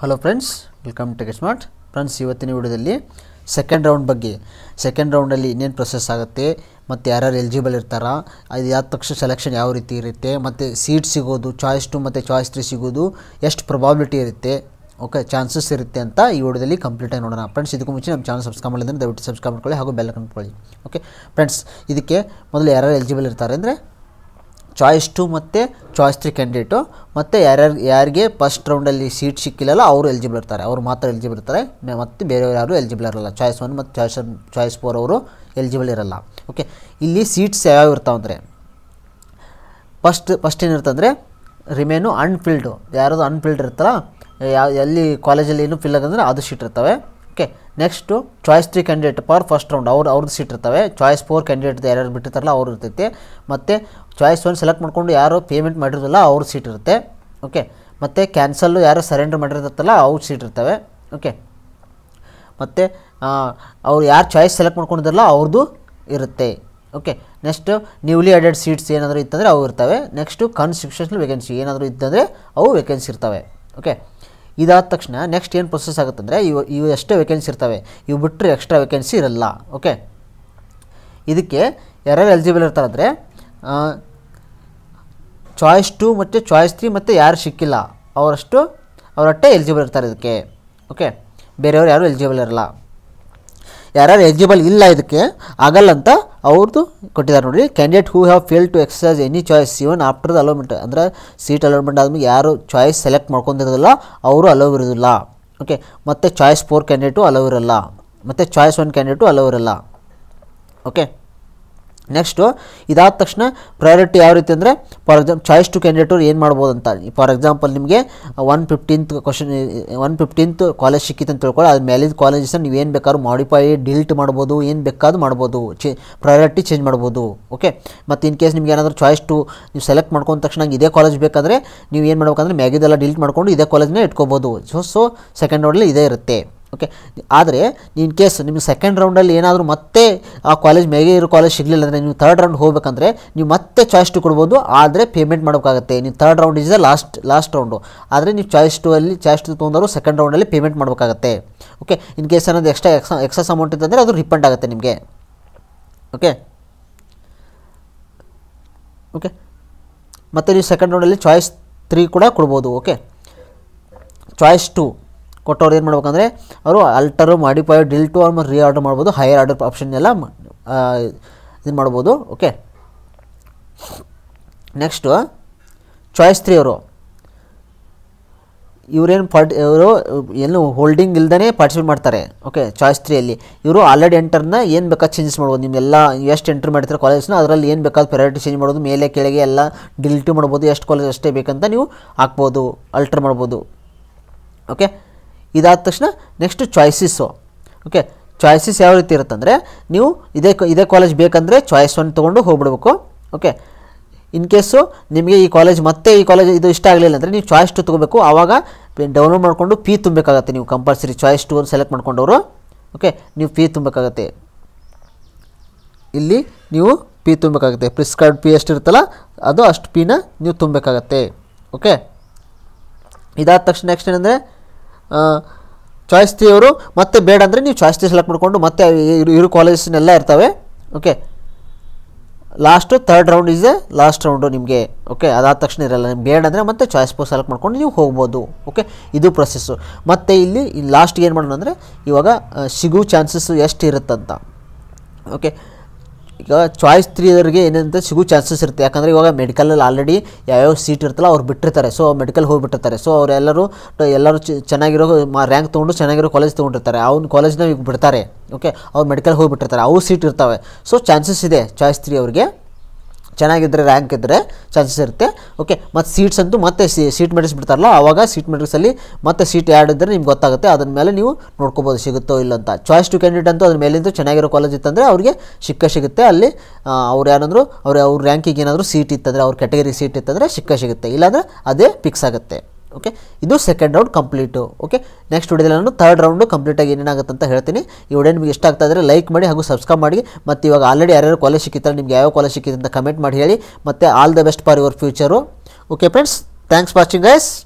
hello friends welcome to smart friends ಇವತ್ತಿನ ವಿಡಿಯೋದಲ್ಲಿ second round ಬಗ್ಗೆ ಸೆಕೆಂಡ್ ರೌಂಡಲ್ಲಿ ಇನ್ನೇನು ಪ್ರೊಸೆಸ್ ಆಗುತ್ತೆ ಮತ್ತು ಯಾರ್ಯಾರು ಎಲಿಜಿಬಲ್ ಇರ್ತಾರ ಅದು ಯಾದ ತಕ್ಷಣ ಸೆಲೆಕ್ಷನ್ ಯಾವ ರೀತಿ ಇರುತ್ತೆ ಮತ್ತು ಸೀಟ್ ಸಿಗೋದು ಚಾಯ್ಸ್ ಟು ಮತ್ತು ಚಾಯ್ಸ್ ತ್ರೀ ಸಿಗೋದು ಎಷ್ಟು ಪ್ರೊಬಾಬಿಲಿಟಿ ಇರುತ್ತೆ ಓಕೆ ಚಾನ್ಸಸ್ ಇರುತ್ತೆ ಅಂತ ಈ ವಿಡಿಯೋದಲ್ಲಿ ಕಂಪ್ಲೀಟಾಗಿ ನೋಡೋಣ ಫ್ರೆಂಡ್ಸ್ ಇದಕ್ಕೂ ಮುಂಚೆ ನಮ್ಮ ಚಾನಲ್ ಸಬ್ಸ್ಕ್ರೈಬ್ ಮಾಡಿದ್ರೆ ದಯವಿಟ್ಟು ಸಬ್ಸ್ಕ್ರೈಬ್ ಮಾಡ್ಕೊಳ್ಳಿ ಹಾಗೂ ಬೆಲ್ ಕಂಡ್ಕೊಳ್ಳಿ ಓಕೆ ಫ್ರೆಂಡ್ಸ್ ಇದಕ್ಕೆ ಮೊದಲು ಯಾರ್ಯಾರು ಎಲಿಜಿಬಲ್ ಇರ್ತಾರೆ ಅಂದರೆ ಚಾಯ್ಸ್ ಟು ಮತ್ತು ಚಾಯ್ಸ್ ತ್ರೀ ಕ್ಯಾಂಡಿಡೇಟು ಮತ್ತು ಯಾರ್ಯಾರು ಯಾರಿಗೆ ಫಸ್ಟ್ ರೌಂಡಲ್ಲಿ ಸೀಟ್ ಸಿಕ್ಕಿಲ್ಲಲ್ಲ ಅವರು ಎಲಿಜಿಬಲ್ ಇರ್ತಾರೆ ಅವರು ಮಾತ್ರ ಎಲಿಜಿಬಲ್ ಇರ್ತಾರೆ ಮ- ಮತ್ತು ಬೇರೆಯವರು ಯಾರು ಎಲಿಜಿಬಲ್ ಇರಲ್ಲ ಚಾಯ್ಸ್ ಒನ್ ಮತ್ತು ಚಾಯ್ಸ್ ಚಾಯ್ಸ್ ಫೋರ್ ಅವರು ಎಲಿಜಿಬಲ್ ಇರಲ್ಲ ಓಕೆ ಇಲ್ಲಿ ಸೀಟ್ಸ್ ಯಾವ್ಯಾವ ಇರ್ತಾವೆ ಅಂದರೆ ಫಸ್ಟ್ ಫಸ್ಟ್ ಏನಿರ್ತಂದರೆ ರಿಮೇನು ಅನ್ಫಿಲ್ಡು ಯಾರದು ಅನ್ಫಿಲ್ಡ್ ಇರುತ್ತಲ್ಲ ಯಾವ ಎಲ್ಲಿ ಕಾಲೇಜಲ್ಲಿ ಏನು ಫಿಲ್ ಆಗಂದ್ರೆ ಅದು ಸೀಟ್ ಇರ್ತವೆ okay next choice three candidate for first round ಅವ್ರು ಅವ್ರದ್ದು ಸೀಟ್ ಇರ್ತವೆ ಚಾಯ್ಸ್ ಫೋರ್ ಕ್ಯಾಂಡಿಡೇಟ್ ಯಾರ್ಯಾರು ಬಿಟ್ಟಿರ್ತಾರಲ್ಲ ಅವ್ರು ಇರ್ತೈತೆ ಮತ್ತು ಚಾಯ್ಸ್ ಒನ್ ಸೆಲೆಕ್ಟ್ ಮಾಡ್ಕೊಂಡು ಯಾರು ಪೇಮೆಂಟ್ ಮಾಡಿರೋದಿಲ್ಲ ಅವ್ರ ಸೀಟ್ ಇರುತ್ತೆ ಓಕೆ ಮತ್ತು ಕ್ಯಾನ್ಸಲ್ಲು ಯಾರು ಸರೆಂಡರ್ ಮಾಡಿರ್ತಲ್ಲ ಅವ್ರ ಸೀಟ್ ಇರ್ತವೆ ಓಕೆ ಮತ್ತು ಅವ್ರು ಯಾರು ಚಾಯ್ಸ್ ಸೆಲೆಕ್ಟ್ ಮಾಡ್ಕೊಂಡಿದ್ದಾರಲ್ಲ ಅವ್ರದ್ದು ಇರುತ್ತೆ okay next newly added seats ಏನಾದರೂ ಇತ್ತಂದರೆ ಅವು ಇರ್ತವೆ ನೆಕ್ಸ್ಟು ಕಾನ್ಸ್ಟಿಟ್ಯೂಷನಲ್ ವೇಕೆನ್ಸಿ ಏನಾದರೂ ಇತ್ತಂದರೆ ಅವು ವೇಕೆನ್ಸಿ ಇರ್ತವೆ ಓಕೆ ಇದಾದ ತಕ್ಷಣ ನೆಕ್ಸ್ಟ್ ಏನು ಪ್ರೊಸೆಸ್ ಆಗುತ್ತಂದರೆ ಇವು ಇವು ಎಷ್ಟೇ ವೇಕೆನ್ಸಿ ಇರ್ತವೆ ಇವು ಬಿಟ್ಟರೆ ಎಕ್ಸ್ಟ್ರಾ ವೇಕೆನ್ಸಿ ಇರಲ್ಲ ಓಕೆ ಇದಕ್ಕೆ ಯಾರ್ಯಾರು ಎಲಿಜಿಬಲ್ ಇರ್ತಾರಂದರೆ ಚಾಯ್ಸ್ ಟು ಮತ್ತು ಚಾಯ್ಸ್ ತ್ರೀ ಮತ್ತು ಯಾರು ಸಿಕ್ಕಿಲ್ಲ ಅವರಷ್ಟು ಅವರಷ್ಟೇ ಎಲಿಜಿಬಲ್ ಇರ್ತಾರೆ ಇದಕ್ಕೆ ಓಕೆ ಬೇರೆಯವರು ಯಾರು ಎಲಿಜಿಬಲ್ ಇರಲ್ಲ ಯಾರ್ಯಾರು ಎಲಿಜಿಬಲ್ ಇಲ್ಲ ಇದಕ್ಕೆ ಆಗಲ್ಲ ಅಂತ ಅವ್ರದ್ದು ಕೊಟ್ಟಿದ್ದಾರೆ ನೋಡಿ candidate who have fail to exercise any choice even after the allotment ಅಂದರೆ ಸೀಟ್ ಅಲೋಮೆಂಟ್ ಆದ್ಮೇಲೆ ಯಾರು ಚಾಯ್ಸ್ ಸೆಲೆಕ್ಟ್ ಮಾಡ್ಕೊಂಡಿರೋದಿಲ್ಲ ಅವರು ಅಲೋ ಇರೋದಿಲ್ಲ ಓಕೆ ಮತ್ತು ಚಾಯ್ಸ್ ಫೋರ್ ಕ್ಯಾಂಡಿಡೇಟು ಅಲೋ ಇರಲ್ಲ ಮತ್ತು ಚಾಯ್ಸ್ ಒನ್ ಕ್ಯಾಂಡಿಡೇಟು ಅಲೋ ಇರಲ್ಲ ಓಕೆ ನೆಕ್ಸ್ಟು ಇದಾದ ತಕ್ಷಣ ಪ್ರಯಾರಿಟಿ ಯಾವ ರೀತಿ ಅಂದರೆ for example choice two candidate ಏನು ಮಾಡ್ಬೋದು ಅಂತ ಫಾರ್ ಎಕ್ಸಾಂಪಲ್ ನಿಮಗೆ one fifteenth question one fifteenth college ಸಿಕ್ಕಿತ್ತು ಅಂತ ತಿಳ್ಕೊಳ್ಳಿ ಅದ್ರ ಮೇಲಿನ ಕಾಲೇಜಸ್ನ ನೀವು ಏನು ಬೇಕಾದ್ರೂ ಮಾಡಿಫೈ ಡಿಲೀಟ್ ಮಾಡ್ಬೋದು ಏನು ಬೇಕಾದ್ರೂ ಮಾಡ್ಬೋದು ಚೇ ಪ್ರಯಾರಿಟಿ ಚೇಂಜ್ ಮಾಡ್ಬೋದು ಓಕೆ ಮತ್ತು ಇನ್ ಕೇಸ್ ನಿಮ್ಗೆ ಏನಾದರೂ ಚಾಯ್ಸ್ ಟು ನೀವು ಸೆಲೆಕ್ಟ್ ಮಾಡ್ಕೊಂಡ ತಕ್ಷಣ ನಂಗೆ ಇದೇ ಕಾಲೇಜ್ ಬೇಕಾದರೆ ನೀವು ಏನು ಮಾಡ್ಬೇಕಂದ್ರೆ ಮ್ಯಾಗಿದೆಲ್ಲ ಡಿಲೀಟ್ ಮಾಡ್ಕೊಂಡು ಇದೇ ಕಾಲೇಜ್ನೇ ಇಟ್ಕೋಬೋದು ಸೊ ಸೊ ಸೆಕೆಂಡ್ ರೌಂಡಲ್ಲಿ ಇದೇ ಇರುತ್ತೆ ಓಕೆ ಆದರೆ ಇನ್ ಕೇಸ್ ನಿಮಗೆ ಸೆಕೆಂಡ್ ರೌಂಡಲ್ಲಿ ಏನಾದರೂ ಮತ್ತೆ ಆ ಕಾಲೇಜ್ ಮೇಗೆ ಇರೋ ಕಾಲೇಜ್ ಸಿಗಲಿಲ್ಲ ಅಂದರೆ ನೀವು ಥರ್ಡ್ ರೌಂಡ್ ಹೋಗ್ಬೇಕಂದ್ರೆ ನೀವು ಮತ್ತೆ ಚಾಯ್ಸ್ ಟು ಕೊಡ್ಬೋದು ಆದರೆ ಪೇಮೆಂಟ್ ಮಾಡೋಕ್ಕಾಗುತ್ತೆ ನೀವು third round is last last round ಆದರೆ ನೀವು ಚಾಯ್ಸ್ ಟು ಅಲ್ಲಿ ಚಾಯ್ಸ್ ಟು ತೊಗೊಂಡವರು ಸೆಕೆಂಡ್ ರೌಂಡಲ್ಲಿ ಪೇಮೆಂಟ್ ಮಾಡಬೇಕಾಗತ್ತೆ ಓಕೆ ಇನ್ ಕೇಸ್ ಏನಾದರೂ ಎಕ್ಸ್ಟ್ರಾ ಎಕ್ಸ ಎಕ್ಸಸ್ ಅಮೌಂಟ್ ಇತ್ತಂದರೆ ಅದು ರಿಫಂಡ್ ಆಗುತ್ತೆ ನಿಮಗೆ ಓಕೆ ಓಕೆ ಮತ್ತು ನೀವು ಸೆಕೆಂಡ್ ರೌಂಡಲ್ಲಿ ಚಾಯ್ಸ್ ತ್ರೀ ಕೂಡ ಕೊಡ್ಬೋದು ಓಕೆ ಚಾಯ್ಸ್ ಟು ಕೊಟ್ಟವ್ರು ಏನು ಮಾಡ್ಬೇಕಂದ್ರೆ ಅವರು ಅಲ್ಟರು ಮಾಡಿಫೈ ಡಿಲ್ಟು ಆಮೇಲೆ ರೀ ಆರ್ಡರ್ ಮಾಡ್ಬೋದು ಹೈಯರ್ ಆರ್ಡರ್ ಆಪ್ಷನ್ ಎಲ್ಲ ಇದು ಮಾಡ್ಬೋದು ಓಕೆ ನೆಕ್ಸ್ಟು ಚಾಯ್ಸ್ ತ್ರೀ ಅವರು ಇವರೇನು ಪಾರ್ಟ್ ಇವರು ಏನು ಹೋಲ್ಡಿಂಗ್ ಇಲ್ದೇ ಪಾರ್ಟಿಸಿಪೇಟ್ ಮಾಡ್ತಾರೆ ಓಕೆ ಚಾಯ್ಸ್ ತ್ರೀಯಲ್ಲಿ ಇವರು ಆಲ್ರೆಡಿ ಎಂಟರ್ನ ಏನು ಬೇಕಾದ ಚೇಂಜಸ್ ಮಾಡ್ಬೋದು ನಿಮ್ಮೆಲ್ಲ ಎಷ್ಟು ಎಂಟ್ರ್ ಮಾಡ್ತಾರೆ ಕಾಲೇಜ್ನ ಅದರಲ್ಲಿ ಏನು ಬೇಕಾದ ಪ್ರಯಾರಿಟಿ ಚೇಂಜ್ ಮಾಡ್ಬೋದು ಮೇಲೆ ಕೆಳಗೆ ಎಲ್ಲ ಡಿಲಿಟ್ ಮಾಡ್ಬೋದು ಎಷ್ಟು ಕಾಲೇಜ್ ಅಷ್ಟೇ ಬೇಕಂತ ನೀವು ಹಾಕ್ಬೋದು ಅಲ್ಟರ್ ಮಾಡ್ಬೋದು ಓಕೆ ಇದಾದ ತಕ್ಷಣ ನೆಕ್ಸ್ಟ್ ಚಾಯ್ಸಿಸ್ಸು ಓಕೆ ಚಾಯ್ಸಿಸ್ ಯಾವ ರೀತಿ ಇರುತ್ತಂದರೆ ನೀವು ಇದೇ ಕ- ಇದೇ ಕಾಲೇಜ್ ಬೇಕಂದರೆ ಚಾಯ್ಸ್ ಒನ್ ತೊಗೊಂಡು ಹೋಗ್ಬಿಡ್ಬೇಕು ಓಕೆ ಇನ್ ಕೇಸು ನಿಮಗೆ ಈ ಕಾಲೇಜ್ ಮತ್ತೆ ಈ ಕಾಲೇಜ್ ಇದು ಇಷ್ಟ ಆಗಲಿಲ್ಲ ಅಂದರೆ ನೀವು ಚಾಯ್ಸ್ ಟು ತೊಗೋಬೇಕು ಆವಾಗ ಡೌನ್ಲೋಡ್ ಮಾಡಿಕೊಂಡು ಫೀ ತುಂಬಬೇಕಾಗತ್ತೆ ನೀವು ಕಂಪಲ್ಸರಿ ಚಾಯ್ಸ್ ಟು ಸೆಲೆಕ್ಟ್ ಮಾಡ್ಕೊಂಡವರು ಓಕೆ ನೀವು ಫೀ ತುಂಬಬೇಕಾಗತ್ತೆ ಇಲ್ಲಿ ನೀವು ಫೀ ತುಂಬಬೇಕಾಗುತ್ತೆ ಪ್ರಿಸ್ಕ್ರೈಬ್ ಫೀ ಎಷ್ಟು ಇರುತ್ತಲ್ಲ ಅದು ಅಷ್ಟು ಫೀನ ನೀವು ತುಂಬಬೇಕಾಗತ್ತೆ ಓಕೆ ಇದಾದ ತಕ್ಷಣ ನೆಕ್ಸ್ಟ್ ಏನಂದರೆ ಚಾಯ್ಸ್ ತ್ರೀ ಅವರು ಮತ್ತೆ ಬೇಡ ಅಂದರೆ ನೀವು ಚಾಯ್ಸ್ ತ್ರೀ ಸೆಲೆಕ್ಟ್ ಮಾಡಿಕೊಂಡು ಮತ್ತೆ ಇರು ಇರು ಕಾಲೇಜಸ್ನೆಲ್ಲ ಇರ್ತವೆ okay last third round is a last round ನಿಮಗೆ ಓಕೆ ಅದಾದ ತಕ್ಷಣ ಇರಲ್ಲ ನಿಮ್ಗೆ ಬೇಡ ಅಂದರೆ ಮತ್ತೆ ಚಾಯ್ಸ್ ಪೋಸ್ಟ್ ಸೆಲೆಕ್ಟ್ ಮಾಡ್ಕೊಂಡು ನೀವು ಹೋಗ್ಬೋದು ಓಕೆ ಇದು ಪ್ರೊಸೆಸ್ಸು ಮತ್ತು ಇಲ್ಲಿ ಲಾಸ್ಟ್ಗೆ ಏನು ಮಾಡೋಣ ಅಂದರೆ ಇವಾಗ ಆ, ಸಿಗೋ ಚಾನ್ಸಸ್ ಎಷ್ಟು ಇರುತ್ತಂತ ಓಕೆ ಈಗ ಚಾಯ್ಸ್ ತ್ರೀದವ್ರಿಗೆ ಏನಂತ ಸಿಗೋ ಚಾನ್ಸಸ್ ಇರುತ್ತೆ ಯಾಕಂದರೆ ಇವಾಗ ಮೆಡಿಕಲಲ್ಲಿ ಆಲ್ರೆಡಿ ಯಾವ್ಯಾವ ಸೀಟ್ ಇರ್ತಲ್ಲ ಅವ್ರು ಬಿಟ್ಟಿರ್ತಾರೆ ಸೊ ಮೆಡಿಕಲ್ ಹೋಗಿಬಿಟ್ಟಿರ್ತಾರೆ ಸೊ ಅವರೆಲ್ಲರೂ ಎಲ್ಲರೂ ಚ- ಚೆನ್ನಾಗಿರೋ ರ್ಯಾಂಕ್ ತೊಗೊಂಡು ಚೆನ್ನಾಗಿರೋ ಕಾಲೇಜ್ ತೊಗೊಂಡಿರ್ತಾರೆ ಅವ್ನ ಕಾಲೇಜ್ನ ಈಗ ಬಿಡ್ತಾರೆ ಓಕೆ ಅವ್ರು ಮೆಡಿಕಲ್ ಹೋಗಿಬಿಟ್ಟಿರ್ತಾರೆ ಅವು ಸೀಟ್ ಇರ್ತವೆ ಸೊ ಚಾನ್ಸಸ್ ಇದೆ ಚಾಯ್ಸ್ ತ್ರೀ ಅವ್ರಿಗೆ ಚೆನ್ನಾಗಿದ್ದರೆ ರ್ಯಾಂಕ್ ಇದ್ದರೆ ಚಾನ್ಸಸ್ ಇರುತ್ತೆ ಓಕೆ ಮತ್ತು ಸೀಟ್ಸ್ ಅಂತೂ ಮತ್ತೆ ಸೀಟ್ ಮೆಟ್ರಿಕ್ಸ್ ಬಿಡ್ತಾರಲ್ಲ ಆವಾಗ ಸೀಟ್ ಮೆಟ್ರಿಕ್ಸಲ್ಲಿ ಮತ್ತೆ ಸೀಟ್ ಯಾಡ್ ಇದ್ದರೆ ನಿಮ್ಗೆ ಗೊತ್ತಾಗುತ್ತೆ ಅದ್ರ ಮೇಲೆ ನೀವು ನೋಡ್ಕೋಬೋದು ಸಿಗುತ್ತೋ ಇಲ್ಲ ಅಂತ ಚಾಯ್ಸ್ ಟು ಕ್ಯಾಂಡಿಡೇಟ್ ಅಂತೂ ಅದ್ರ ಮೇಲಿಂದ ಚೆನ್ನಾಗಿರೋ ಕಾಲೇಜ್ ಇತ್ತಂದರೆ ಅವ್ರಿಗೆ ಸಿಕ್ಕ ಸಿಗುತ್ತೆ ಅಲ್ಲಿ ಆ, ಅವ್ರು ಏನಂದ್ರು ಅವ್ರ ಅವ್ರ ರ್ಯಾಂಕಿಗೆ ಏನಾದರೂ ಸೀಟ್ ಇತ್ತಂದರೆ ಅವ್ರ ಕ್ಯಾಟಗರಿ ಸೀಟ್ ಇತ್ತಂದರೆ ಸಿಕ್ಕ ಸಿಗುತ್ತೆ ಇಲ್ಲಾಂದರೆ ಅದೇ ಫಿಕ್ಸ್ ಆಗುತ್ತೆ ಓಕೆ ಇದು second round complete okay next ವಿಡಿಯೋದಲ್ಲಿ ನಾನು ಥರ್ಡ್ ರೌಂಡು ಕಂಪ್ಲೀಟಾಗಿ ಏನೇನಾಗುತ್ತೆ ಅಂತ ಹೇಳ್ತೀನಿ ಈ ವಿಡಿಯೋ ನಿಮಗೆ ಇಷ್ಟ ಆಗ್ತಾ ಇದ್ದರೆ ಲೈಕ್ ಮಾಡಿ ಹಾಗೂ ಸಬ್ಸ್ಕ್ರೈಬ್ ಮಾಡಿ ಮತ್ತು ಇವಾಗ ಆಲ್ರೆಡಿ ಯಾರ್ಯಾರು ಕಾಲೇಜ್ ಸಿಕ್ಕಿದ್ದಾರೆ ನಿಮ್ಗೆ ಯಾವ ಕಾಲೇಜ್ ಸಿಕ್ಕಿದೆ ಅಂತ ಕಮೆಂಟ್ ಮಾಡಿ ಹೇಳಿ ಮತ್ತು all the best for your future okay friends thanks watching guys